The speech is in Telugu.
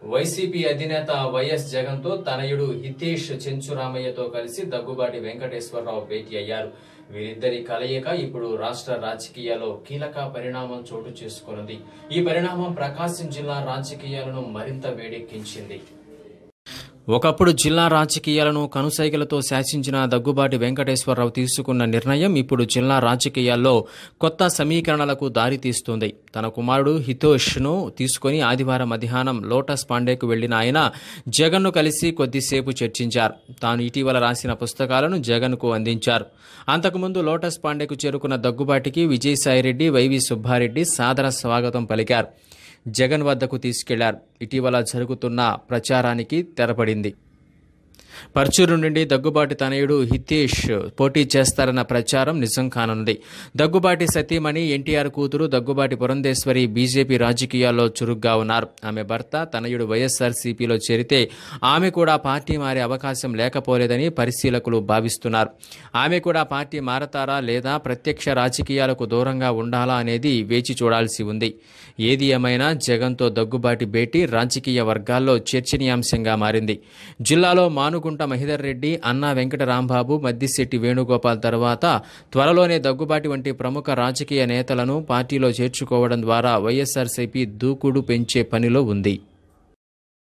వైసీపీ అధినేత వైఎస్ జగన్తో తనయుడు హితేష్ చెంచురామయ్యతో కలిసి దగ్గుబాటి వెంకటేశ్వరరావు భేటీ అయ్యారు వీరిద్దరి కలయిక ఇప్పుడు రాష్ట్ర రాజకీయాల్లో కీలక పరిణామం చోటు చేసుకున్నది ఈ పరిణామం ప్రకాశం జిల్లా రాజకీయాలను మరింత వేడెక్కించింది ఒకప్పుడు జిల్లా రాజకీయాలను కనుసైగలతో శాసించిన దగ్గుబాటి వెంకటేశ్వరరావు తీసుకున్న నిర్ణయం ఇప్పుడు జిల్లా రాజకీయాల్లో కొత్త సమీకరణలకు దారితీస్తుంది తన కుమారుడు హితోష్ను తీసుకుని ఆదివారం మధ్యాహ్నం లోటస్ పాండేకు వెళ్లిన ఆయన జగన్ను కలిసి కొద్దిసేపు చర్చించారు తాను ఇటీవల రాసిన పుస్తకాలను జగన్కు అందించారు అంతకుముందు లోటస్ పాండేకు చేరుకున్న దగ్గుబాటికి విజయసాయిరెడ్డి వైవి సుబ్బారెడ్డి సాదర స్వాగతం పలికారు జగన్ వద్దకు తీసుకెళ్లారు ఇటీవల జరుగుతున్న ప్రచారానికి తెరపడింది పర్చూరు నుండి దగ్గుబాటి తనయుడు హితేష్ పోటీ చేస్తారన్న ప్రచారం నిజం కానుంది దగ్గుబాటి సతీమణి ఎన్టీఆర్ కూతురు దగ్గుబాటి పురంధేశ్వరి బీజేపీ రాజకీయాల్లో చురుగ్గా ఉన్నారు ఆమె భర్త తనయుడు వైఎస్ఆర్సీపీలో చేరితే ఆమె కూడా పార్టీ మారే అవకాశం లేకపోలేదని పరిశీలకులు భావిస్తున్నారు ఆమె కూడా పార్టీ మారతారా లేదా ప్రత్యక్ష రాజకీయాలకు దూరంగా ఉండాలా అనేది వేచి చూడాల్సి ఉంది ఏది ఏమైనా జగన్తో దగ్గుబాటి భేటీ రాజకీయ వర్గాల్లో చర్చనీయాంశంగా మారింది జిల్లాలో మానుగుంట మహిదర్ రెడ్డి అన్నా వెంకట రాంబాబు మద్దిశెట్టి వేణుగోపాల్ తర్వాత త్వరలోనే దగ్గుబాటి వంటి ప్రముఖ రాజకీయ నేతలను పార్టీలో చేర్చుకోవడం ద్వారా వైఎస్ఆర్సీపీ దూకుడు పెంచే పనిలో ఉంది